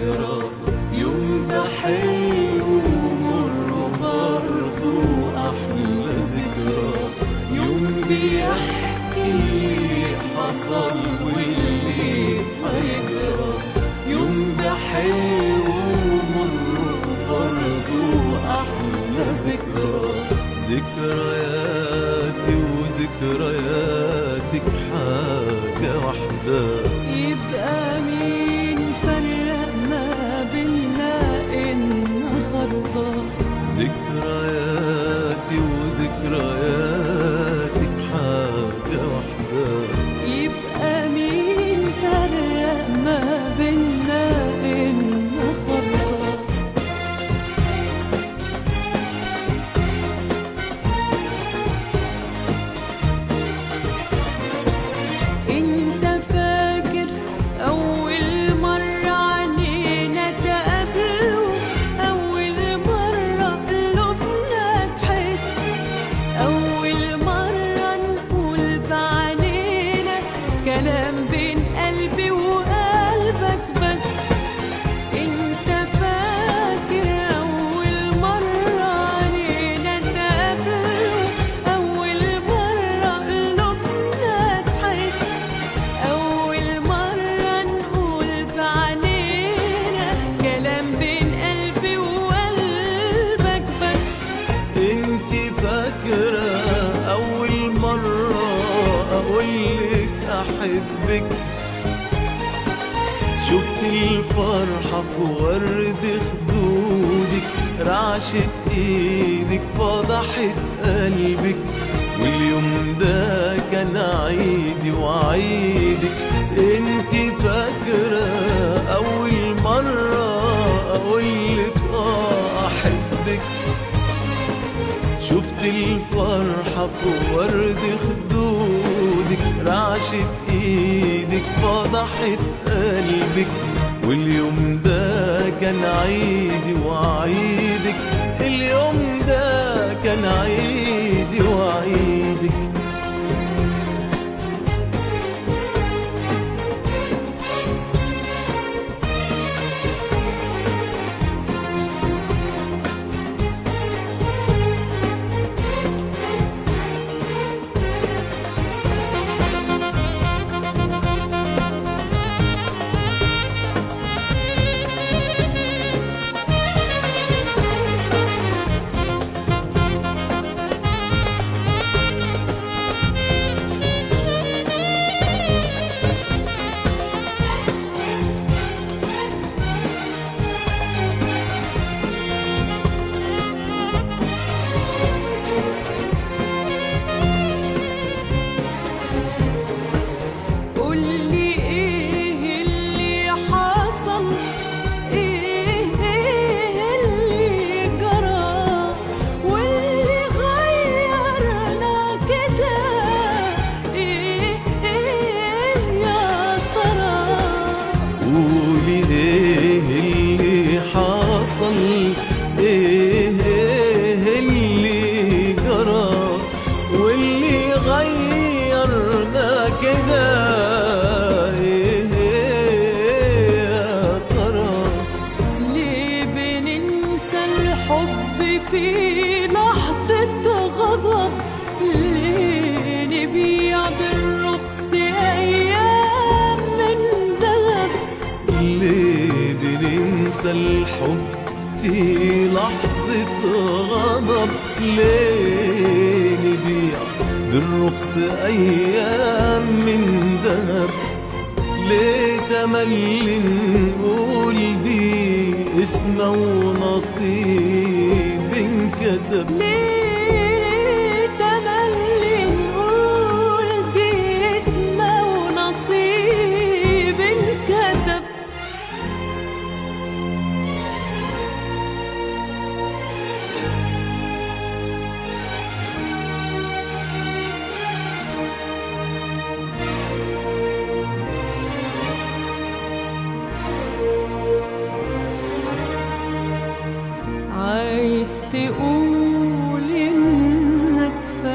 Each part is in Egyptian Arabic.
ذكرى يوم ده حلو ومر برضه أحلى ذكرى يوم بيحكي اللي حصل واللي هيجرى يوم ده حلو ومر برضه أحلى ذكرى ذكرياتي وذكرياتك حاجة واحدة يبقى مين فرق ما بينا النهارده ذكرياتي وذكرياتك حاجة واحدة يبقى مين فرق ما بينا النهارده انت فاكر اول مرة عنينا تقابلوا اول مرة قلوبنا تحس اول مرة نقول بعنينا كلام بين قلبي وقلبك بس انت فاكر اول مرة عنينا تقابلوا اول مرة قلوبنا تحس اول مرة نقول بعنينا كلام بين قلبي وقلبك بس انت فاكرة أول مرة أقولك أحبك شفت الفرحة في ورد خدودك رعشة ايدك فضحت قلبك واليوم ده كان عيدي وعيدك انت فاكرة أول مرة أقولك اه أحبك شفت الفرحة في ورد خدودك رعشة ايدك فضحت قلبك واليوم ده كان عيدي وعيدك اليوم ده كان عيدي وعيدك قولي ايه اللي حصل ايه ايه اللي جرى واللي غيرنا كده ايه ايه يا ترى قولي ايه اللي حصل ايه ايه اللي جرى واللي غيرنا كده ايه ايه يا ترى ليه بننسى الحب في لحظة غضب ليه نبيع بالرخص أيام من دهب ليه بننسى الحب في لحظة غضب ليه نبيع بالرخص أيام من ذهب ليه تملي نقول دي اسمه ونصيب انكتب ليه تملي نقول دي اسمه ونصيب انكتب عايز تقول انك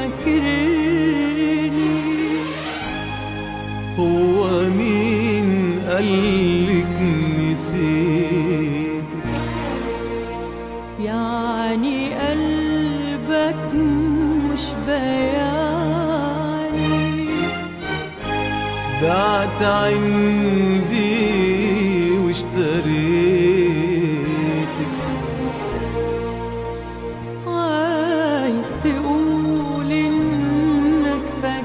فاكرني هو مين قالك نسيت بعت عندي واشتريتك عايز تقول انك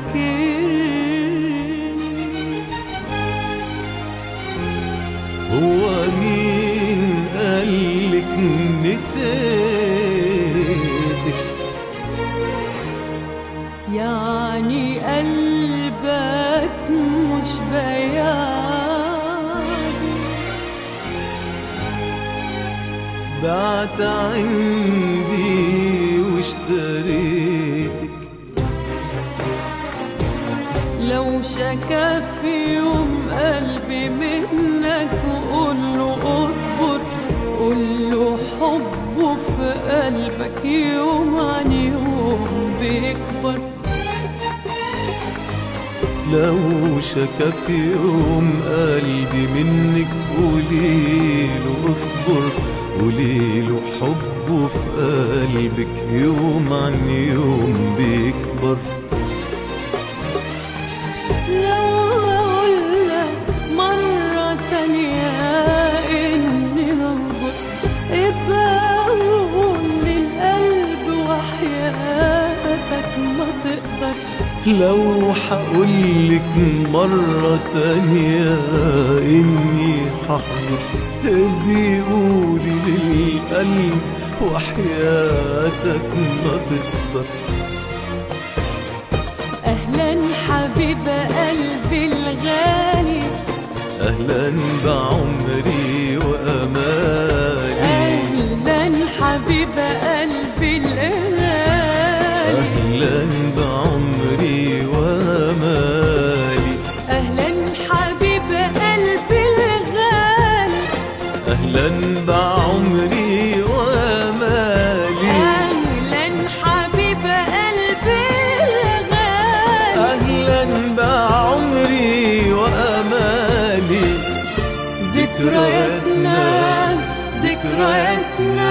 فاكرني هو مين قالك نسيتك يعني قلبك مش بياضي بعت عندي واشتريتك لو شكا في يوم قلبي منك وقول له اصبر قول له حبه في قلبك يوم عن يوم بيكبر لو شكا في يوم قلبي منك قوليله اصبر قوليله حبه في قلبك يوم عن يوم بيكبر لو اقولك مرة تانية اني ههجر ابقى قول للقلب وحياتك ما تقدر لو حقولك مرة تانية إني ححضر بيقولي للقلب وحياتك ما تقدر اهلا حبيب قلبي الغالي أهلا بعمري وأمالي اهلا حبيب قلبي الغالي أهلا بعمري وأمالي اهلا حبيب قلبي الغالي أهلا بعمري وأمالي اهلا حبيب قلبي الغالي أهلا بعمري وأمالي ذكرياتنا ذكرياتنا